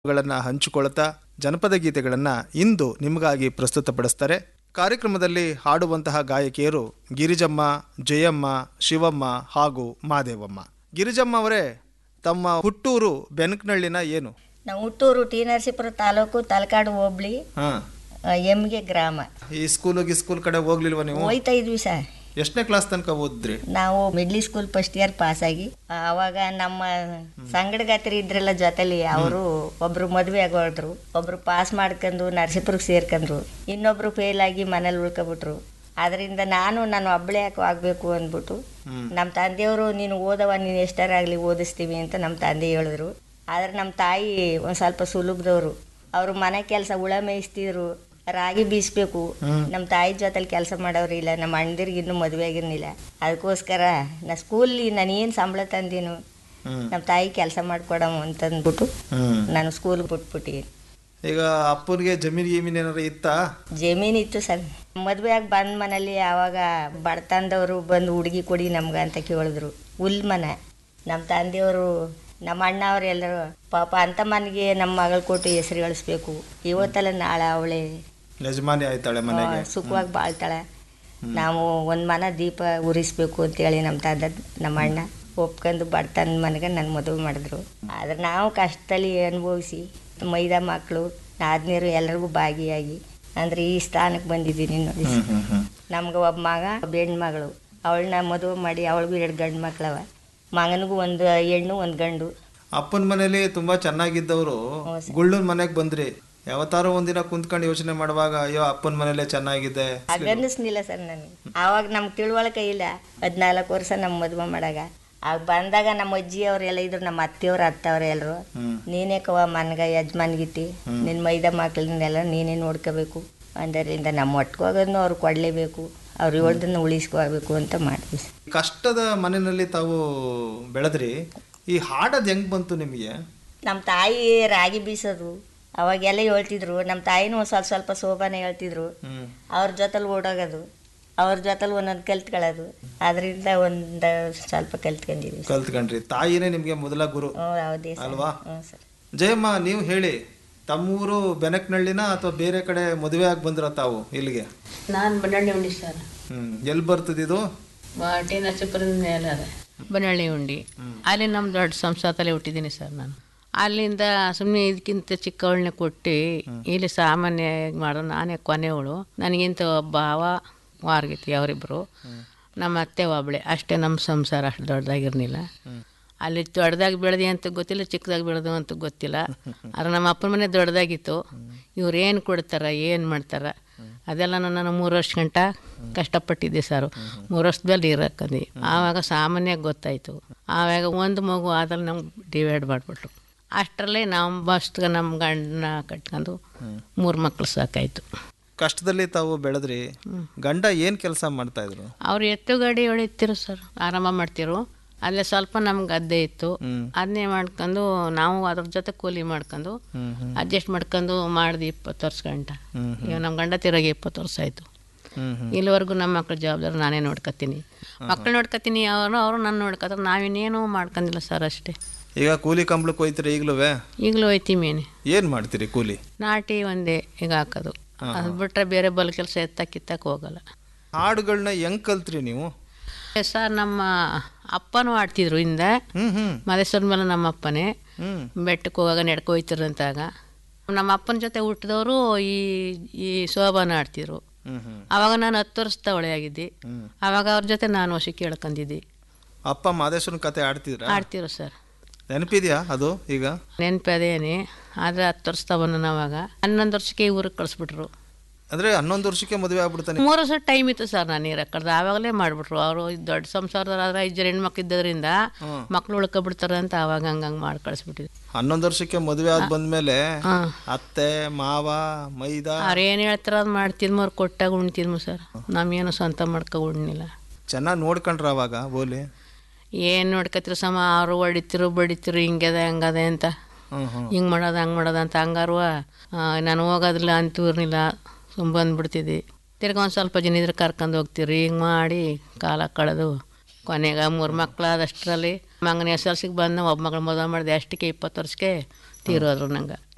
ಗಳನ್ನು ಹಂಚಿಕೊಳ್ತಾ ಜನಪದ ಗೀತೆಗಳನ್ನು ಇಂದು ನಿಮಗಾಗಿ ಪ್ರಸ್ತುತಪಡಿಸ್ತಾರೆ ಕಾರ್ಯಕ್ರಮದಲ್ಲಿ ಹಾಡುವಂತಹ ಗಾಯಕಿಯರು ಗಿರಿಜಮ್ಮ ಜಯಮ್ಮ ಶಿವಮ್ಮ ಹಾಗೂ ಮಾದೇವಮ್ಮ ಗಿರಿಜಮ್ಮ ಅವರೇ ತಮ್ಮ ಹುಟ್ಟೂರು ಬೆನಕನಹಳ್ಳಿನ ಏನು ನಾವು ಹುಟ್ಟೂರು ಟಿ ನರಸೀಪುರ ತಾಲೂಕು ತಲಕಾಡು ಹೋಬ್ಳಿ ಹಾ ಆ, ಎಮ್ಗೆ ಗ್ರಾಮ ಈ ಸ್ಕೂಲಿಗೆ ಸ್ಕೂಲ್ ಕಡೆ ಹೋಗ್ಲಿಲ್ವಾ ನೀವು ಹೋಯ್ತಾ ಇದ್ವಿ ಸರ್ ಎಷ್ಟನೇ ಕ್ಲಾಸ್ ತನಕ ಓದಿದ್ರಿ ನಾವು middle school first year pass ಆಗಿ ಅವಾಗ ನಮ್ಮ ಸಂಗಡಗಾತ್ರಿ ಇದ್ರಲ್ಲ ಜೊತೆಲಿ ಅವರು ಒಬ್ರು ಮದುವೆ ಆಗೋದ್ರು ಒಬ್ರು ಪಾಸ್ ಮಾಡ್ಕೊಂಡು ನರಸೀಪುರಕ್ಕೆ ಸೇರ್ಕೊಂಡ್ರು ಇನ್ನೊಬ್ರು ಫೇಲ್ ಆಗಿ ಮನೇಲಿ ಉಳ್ಕೊಬಿಟ್ರು ಅದರಿಂದ ನಾನು ನಾನು ಒಬ್ಬಳೇ ಯಾಕೆ ಆಗಬೇಕು ಅಂದ್ಬಿಟ್ಟು ನಮ್ಮ ತಂದೆಯವರು ನೀನು ಓದವ ನೀನು ಎಷ್ಟರಾಗಲಿ ಓದಿಸ್ತೀವಿ ಅಂತ ನಮ್ಮ ತಂದೆ ಹೇಳಿದ್ರು ಆದ್ರೆ ನಮ್ಮ ತಾಯಿ ಒಂದು ಸ್ವಲ್ಪ ಸುಲಭದವರು ಅವರು ಮನೆ ಕೆಲಸ ಹುಳ ಮೇಯಿಸ್ತಿದ್ರು ರಾಗಿ ಬೀಸ್ಬೇಕು ನಮ್ಮ ತಾಯಿ ಜೊತೆಲಿ ಕೆಲಸ ಮಾಡೋರು ಇಲ್ಲ ನಮ್ಮ ಅಣ್ಣದಿರ್ಗೆ ಇನ್ನೂ ಮದುವೆ ಆಗಿರ್ಲಿಲ್ಲ ಅದಕ್ಕೋಸ್ಕರ ನಾ ಸ್ಕೂಲಿ ನಾನು ಏನು ಸಂಬಳ ತಂದೀನು ಹ್ಮ್ ನಮ್ಮ ತಾಯಿ ಕೆಲಸ ಮಾಡ್ಕೊಡಮ್ಮ ಅಂತಂದ್ಬಿಟ್ಟು ಹ್ಮ್ ನಾನು ಸ್ಕೂಲ್ಗೆ ಬಿಟ್ಬಿಟ್ಟು ಈಗ ಅಪ್ಪನಿಗೆ ಜಮೀನ್ ಗೀಮೀನ್ ಏನಾರ ಇತ್ತಾ ಜಮೀನು ಇತ್ತು ಸರ್ ಮದುವೆ ಆಗಿ ಬಂದ ಮನೇಲಿ ಆವಾಗ ಬಡತನದವರು ಬಂದು ಹುಡುಗಿ ಕೊಡಿ ನಮ್ಗೆ ಅಂತ ಕೇಳಿದ್ರು ಹುಲ್ ಮನೆ ನಮ್ಮ ತಂದೆಯವರು ನಮ್ಮ ಅಣ್ಣವ್ರು ಎಲ್ಲರೂ ಪಾಪ ಅಂತ ಮನೆಗೆ ನಮ್ಮ ಮಗಳು ಕೊಟ್ಟು ಹೆಸರು ಗಳಿಸ್ಬೇಕು ಇವತ್ತಲ್ಲ ನಾಳೆ ಅವಳೇ ಯಜಮಾನಿ ಆಯ್ತಾಳೆ ಮನೆಗೆ ಸುಖವಾಗಿ ಬಾಳ್ತಾಳೆ ನಾವು ಒಂದು ಮನೆ ದೀಪ ಉರಿಸ್ಬೇಕು ಅಂತೇಳಿ ನಮ್ಮ ತಂದೆ ನಮ್ಮ ಅಣ್ಣ ಒಪ್ಕೊಂಡು ಬಡತನ ಮನೆಗೆ ನನ್ನ ಮದುವೆ ಮಾಡಿದ್ರು ಆದ್ರೆ ನಾವು ಕಷ್ಟದಲ್ಲಿ ಅನುಭವಿಸಿ ಮೈದಾ ಮಕ್ಕಳು ನಾದ್ನೀರು ಎಲ್ಲರಿಗೂ ಭಾಗಿಯಾಗಿ ಅಂದ್ರೆ ಈ ಸ್ಥಾನಕ್ಕೆ ಬಂದಿದ್ದೀನಿ ನೋಡಿ ಹ್ಮ್ ಹ್ಮ್ ಹ್ಮ್ ನಮ್ಗೆ ಒಬ್ಬ ಮಗ ಒಬ್ಬ ಹೆಣ್ಣು ಮಗಳು ಅವಳನ್ನ ಮದುವೆ ಮಾಡಿ ಅವಳಿಗೂ ಎರಡು ಗಂಡು ಮಕ್ಕಳವ ಮಗನಿಗೂ ಒಂದು ಹೆಣ್ಣು ಒಂದು ಗಂಡು ಅಪ್ಪನ ಮನೇಲಿ ತುಂಬಾ ಚೆನ್ನಾಗಿದ್ದವರು ಗುಳ್ಳನ್ ಮನೆಗೆ ಬಂದ್ರಿ ಯಾವತ್ತಾರು ಒಂದಿನ ಕುಂತ್ಕೊಂಡು ಯೋಚನೆ ಮಾಡುವಾಗ ಅಯ್ಯೋ ಅಪ್ಪನ ಮನೇಲೆ ಚೆನ್ನಾಗಿದೆ ಹಾಗನ್ನಿಸ್ಲಿಲ್ಲ ಸರ್ ನನಗೆ ಆವಾಗ ನಮ್ಗೆ ತಿಳುವಳಿಕೆ ಇಲ್ಲ ಹದಿನಾಲ್ಕು ವರ್ಷ ನಮ್ಮ ಮದುವೆ ಮಾಡಾಗ ಆಗ ಬಂದಾಗ ನಮ್ಮ ಅಜ್ಜಿ ಅವರೆಲ್ಲ ಇದ್ರು ನಮ್ಮ ಅತ್ತೆಯವ್ರು ಅತ್ತವ್ರು ಎಲ್ಲರು ಹ್ಮ್ ನೀನೇ ಕವ ಮನ್ಗ ಯಜಮಾನ್ಗಿತ್ತಿ ನಿನ್ನ ಮೈದ ಮಕ್ಕಳನ್ನೆಲ್ಲ ನೀನೇ ನೋಡ್ಕೋಬೇಕು ಅದರಿಂದ ನಮ್ಮ ಒಟ್ಟಿಗೆ ಹೋಗೋದನ್ನು ಅವ್ರು ಕೊಡಲೇಬೇಕು ಅವ್ರು ಹೇಳ್ದನ್ನು ಉಳಿಸ್ಕೋಬೇಕು ಅಂತ ಮಾಡಿದ್ವಿ ಸರ್. ಕಷ್ಟದ ಮನೆಯಲ್ಲಿ ತಾವು ಬೆಳೆದ್ರಿ ಈ ಹಾಡೋದು ಹೆಂಗ್ ಬಂತು ನಿಮಗೆ ನಮ್ಮ ತಾಯಿ ರಾಗಿ ಬೀಸೋದು ಅವಾಗೆಲ್ಲ ಹೇಳ್ತಿದ್ರು ನಮ್ಮ ತಾಯಿನೂ ಒಂದ್ ಸ್ವಲ್ಪ ಸ್ವಲ್ಪ ಶೋಭಾನೆ ಹೇಳ್ತಿದ್ರು ಹ್ಮ್ ಅವ್ರ ಜೊತೆಲಿ ಓಡೋಗೋದು ಅವ್ರ ಜೊತೆಲಿ ಒಂದೊಂದು ಕಲ್ತ್ಕೊಳ್ಳೋದು ಅದರಿಂದ ಒಂದು ಸ್ವಲ್ಪ ಕಲ್ತ್ಕೊಂಡಿದ್ವಿ ಕಲ್ತ್ಕೊಂಡ್ರಿ ತಾಯಿನೇ ನಿಮ್ಗೆ ಮೊದಲ ಗುರು ಹ್ಞೂ ಹೌದೇ ಸರ್ ಅಲ್ವಾ ಹ್ಞೂ ಸರ್ ಜಯಮ್ಮ ನೀವು ಹೇಳಿ ತಮ್ಮೂರು ಬೆನಕನಹಳ್ಳಿನ ಅಥವಾ ಬೇರೆ ಕಡೆ ಮದುವೆ ಆಗಿ ಬಂದ್ರ ತಾವು ಇಲ್ಲಿಗೆ ನಾನು ಬನ್ನಳ್ಳಿ ಉಂಡಿ ಸರ್ ಹ್ಮ್ ಎಲ್ಲಿ ಬರ್ತದಿದು ಟಿ ನರಸೀಪುರದ ಮೇಲೆ ಅದ ಬನ್ನಳ್ಳಿ ಉಂಡಿ ಅಲ್ಲಿ ನಮ್ಮ ದೊಡ್ಡ ಸಂಸಾರದಲ್ಲಿ ಹುಟ್ಟಿದ್ದೀನಿ ಸರ್ ನಾನು ಅಲ್ಲಿಂದ ಸುಮ್ಮನೆ ಇದಕ್ಕಿಂತ ಚಿಕ್ಕವಳನ್ನೇ ಕೊಟ್ಟು ಇಲ್ಲಿ ಸಾಮಾನ್ಯ ಮಾಡೋ ನಾನೇ ಕೊನೆಯವಳು ನನಗಿಂತ ಒಬ್ಬ ಭಾವ ವಾರ್ಗಿತಿ ಅವರಿಬ್ಬರು ನಮ್ಮ ಅತ್ತೆ ಒಬ್ಬಳೆ ಅಷ್ಟೇ ನಮ್ಮ ಸಂಸಾರ ಅಷ್ಟು ದೊಡ್ಡದಾಗಿರ್ಲಿಲ್ಲ ಅಲ್ಲಿ ದೊಡ್ಡದಾಗಿ ಬೆಳೆದಿ ಅಂತ ಗೊತ್ತಿಲ್ಲ ಚಿಕ್ಕದಾಗಿ ಬೆಳೆದು ಅಂತ ಗೊತ್ತಿಲ್ಲ ಆದ್ರೆ ನಮ್ಮ ಅಪ್ಪನ ಮನೆ ದೊಡ್ಡದಾಗಿತ್ತು ಇವ್ರು ಏನು ಕೊಡ್ತಾರ ಏನು ಮಾಡ್ತಾರ ಅದೆಲ್ಲ ನಾನು ಮೂರು ವರ್ಷ ಗಂಟ ಕಷ್ಟಪಟ್ಟಿದ್ದೆ ಸರ್ ಮೂರು ವರ್ಷದಲ್ಲಿ ಇರಕ್ಕಂದು ಆವಾಗ ಸಾಮಾನ್ಯವಾಗಿ ಗೊತ್ತಾಯಿತು ಆವಾಗ ಒಂದು ಮಗು ಆದಲ್ಲಿ ನಮ್ಗೆ ಡಿವೈಡ್ ಮಾಡಿಬಿಟ್ರು ಅಷ್ಟರಲ್ಲೇ ನಾವು ಬಸ್ಗೆ ನಮ್ಮ ಗಂಡನ ಕಟ್ಕೊಂಡು ಮೂರು ಮಕ್ಕಳು ಸಾಕಾಯಿತು ಕಷ್ಟದಲ್ಲಿ ತಾವು ಬೆಳೆದ್ರಿ ಗಂಡ ಏನ್ ಕೆಲಸ ಮಾಡ್ತಾ ಇದ್ರು ಅವ್ರು ಎತ್ತು ಗಾಡಿ ಹೊಡಿತಿರು ಸರ್ ಆರಾಮ ಮಾಡ್ತಿರು ಅಲ್ಲೇ ಸ್ವಲ್ಪ ನಮ್ಗೆ ಗದ್ದೆ ಇತ್ತು ಹ್ಮ್ ಅದನ್ನೇ ಮಾಡ್ಕೊಂಡು ನಾವು ಅದ್ರ ಜೊತೆ ಕೂಲಿ ಮಾಡ್ಕೊಂಡು ಹ್ಮ್ ಹ್ಮ್ ಅಡ್ಜಸ್ಟ್ ಮಾಡ್ಕೊಂಡು ಮಾಡಿದ್ವಿ ಇಪ್ಪತ್ತು ವರ್ಷ ಗಂಟ ಹ್ಮ್ ಈಗ ನಮ್ಮ ಗಂಡ ತಿರುಗಿ ಇಪ್ಪತ್ತು ವರ್ಷ ಆಯಿತು ಹ್ಮ್ ಹ್ಮ್ ಇಲ್ಲಿವರೆಗೂ ನಮ್ಮ ಮಕ್ಳ ಜವಾಬ್ದಾರಿ ನಾನೇ ನೋಡ್ಕೊತೀನಿ ಮಕ್ಳು ನೋಡ್ಕೊತೀನಿ ಅವರು ಅವರು ನಾನು ನೋಡ್ಕೊತಾರೆ ನಾವಿನ್ನೇನು ಮಾಡ್ಕೊಂಡಿಲ್ಲ ಸರ್ ಅಷ್ಟೇ ಈಗ ಕೂಲಿ ಕಂಬಳಕ್ಕೆ ಹೋಯ್ತೀರಿ ಈಗಲೂ ಈಗಲೂ ಹೋಯ್ತೀವಿ ಮೇನೆ ಏನ್ ಮಾಡ್ತೀರಿ ಕೂಲಿ ನಾಟಿ ಒಂದೇ ಈಗ ಹಾಕೋದು ಅದು ಬಿಟ್ರೆ ಬೇರೆ ಬಲ್ ಕೆಲಸ ಎತ್ತ ಕಿತ್ತಕ್ಕೆ ಹೋಗಲ್ಲ ಹಾಡುಗಳನ್ನ ಹೆಂಗ್ ಕಲ್ತ್ರಿ ನೀವು ಸರ್ ನಮ್ಮ ಅಪ್ಪನೂ ಆಡ್ತಿದ್ರು ಹಿಂದೆ ಹ್ಮ್ ಹ್ಮ್ ಮದೇಶ್ವರ ಮೇಲೆ ನಮ್ಮ ಅಪ್ಪನೇ ಹ್ಮ್ ಬೆಟ್ಟಕ್ಕೆ ಹೋಗಾಗ ನಡ್ಕೊ ಹೋಯ್ತಿರಂತಾಗ ನಮ್ಮ ಅಪ್ಪನ ಜೊತೆ ಹುಟ್ಟಿದವರು ಈ ಈ ಶೋಭಾನ ಆಡ್ತಿದ್ರು ಹ್ಮ್ ಹ್ಮ್ ಆವಾಗ ನಾನು ಹತ್ತು ವರ್ಷದ ತವಳೆ ಆಗಿದ್ದೆ ಹ್ಮ್ ಆವಾಗ ಅವ್ರ ಜೊತೆ ನಾನು ವರ್ಷ ಕೇಳ್ಕೊಂಡಿದ್ದೆ ಅಪ್ಪ ಮಾದೇಶ್ವರನ ಕತೆ ಆಡ್ತಿದ್ರ ಆಡ್ತಿರು ಸರ್ ನೆನಪಿದ್ಯಾ ಅದು ಈಗ ನೆನಪದೇನೆ ಆದರೆ ಹತ್ತು ವರ್ಷ ತಗೊಂಡು ಅವಾಗ ಹನ್ನೊಂದು ವರ್ಷಕ್ಕೆ ಊರಿಗೆ ಕಳಿಸ್ಬಿಟ್ರು ಅಂದ್ರೆ ಹನ್ನೊಂದು ವರ್ಷಕ್ಕೆ ಮದುವೆ ಆಗ್ಬಿಡ್ತಾನೆ ಮೂರು ವರ್ಷ ಟೈಮ್ ಇತ್ತು ಸರ್ ನಾನು ಇರಕ್ಕಡ್ದು ಆವಾಗಲೇ ಮಾಡಿಬಿಟ್ರು ಅವರು ದೊಡ್ಡ ಸಂಸಾರದಾದ್ರೆ ಐದು ಜನ ಹೆಣ್ಮಕ್ಳು ಇದ್ದದ್ರಿಂದ ಹ್ಮ್. ಮಕ್ಳು ಉಳ್ಕೊಬಿಡ್ತಾರೆ ಅಂತ ಆವಾಗ ಹಂಗಂಗೆ ಮಾಡಿ ಕಳಿಸ್ಬಿಟ್ಟಿದ್ರು ಹನ್ನೊಂದು ವರ್ಷಕ್ಕೆ ಮದುವೆ ಆದ್ ಬಂದ್ಮೇಲೆ ಹಾಂ ಅತ್ತೆ ಮಾವ ಮೈದಾ ಅವ್ರು ಏನು ಹೇಳ್ತಾರ ಅದು ಮಾಡ್ತಿದ್ಮು ಅವ್ರು ಕೊಟ್ಟಾಗ ಉಣ್ತಿದ್ಮು ಸರ್ ನಮ್ಗೇನು ಸ್ವಂತ ಮಾಡ್ಕೊ ಉಣ್ಣಿಲ್ಲ ಚೆನ್ನಾಗಿ ನೋಡ್ಕೊಂಡ್ರ ಅವಾಗ ಬೋಲಿ ಏನು ನೋಡ್ಕತ್ತಿರು ಸಮ ಅವರು ಹೊಡಿತಿರು ಬಡಿತಿರು ಹಿಂಗದ ಹಂಗದೆ ಅಂತ ಹ್ಮ್ ಹ್ಮ್ ಹಿಂಗೆ ಮಾಡೋದು ಹಂಗೆ ಮಾಡೋದು ಅಂತ ಹಂಗಾರುವ ನಾನು ಹೋಗೋದಿಲ್ಲ ಅಂತೂ ಇರಲಿಲ್ಲ ಸುಮ್ಮ ಬಂದ್ಬಿಡ್ತಿದ್ದೆ ತಿರ್ಗ ಒಂದು ಸ್ವಲ್ಪ ಜನ ಇದ್ರೆ ಕರ್ಕೊಂಡು ಹೋಗ್ತಿರಿ ಹಿಂಗೆ ಮಾಡಿ ಕಾಲ ಕಳೆದು ಕೊನೆಗೆ ಮೂರು ಮಕ್ಕಳಾದಷ್ಟರಲ್ಲಿ ಮಗನ ಎಸ್ ಎಲ್ ಸಿಗೆ ಬಂದು ಒಬ್ಬ ಮಗಳು ಮದುವೆ ಮಾಡಿದೆ ಅಷ್ಟಕ್ಕೆ ಇಪ್ಪತ್ತು ವರ್ಷಕ್ಕೆ ತೀರೋದ್ರು ನಂಗೆ